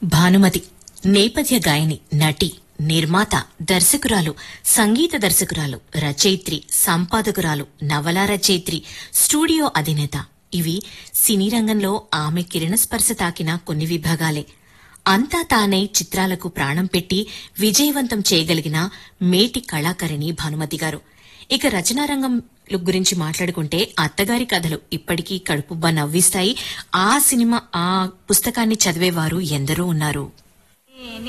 భానుమతి నేపథ్య గాయని నటి నిర్మాత దర్శకురాలు సంగీత దర్శకురాలు రచయిత్రి సంపాదకురాలు నవలా రచయిత్రి స్టూడియో అధినేత ఇవి సినీ రంగంలో ఆమె కిరణ స్పర్శ తాకిన కొన్ని విభాగాలే అంతా తానై చిత్రాలకు ప్రాణం పెట్టి విజయవంతం చేయగలిగిన మేటి కళాకారిణి భానుమతి గారు ఇక రచనా రంగం గురించి మాట్లాడుకుంటే అత్తగారి కథలు ఇప్పటికీ కడుపుబ్బా నవ్విస్తాయి ఆ సినిమా ఆ పుస్తకాన్ని చదివేవారు ఎందరో ఉన్నారు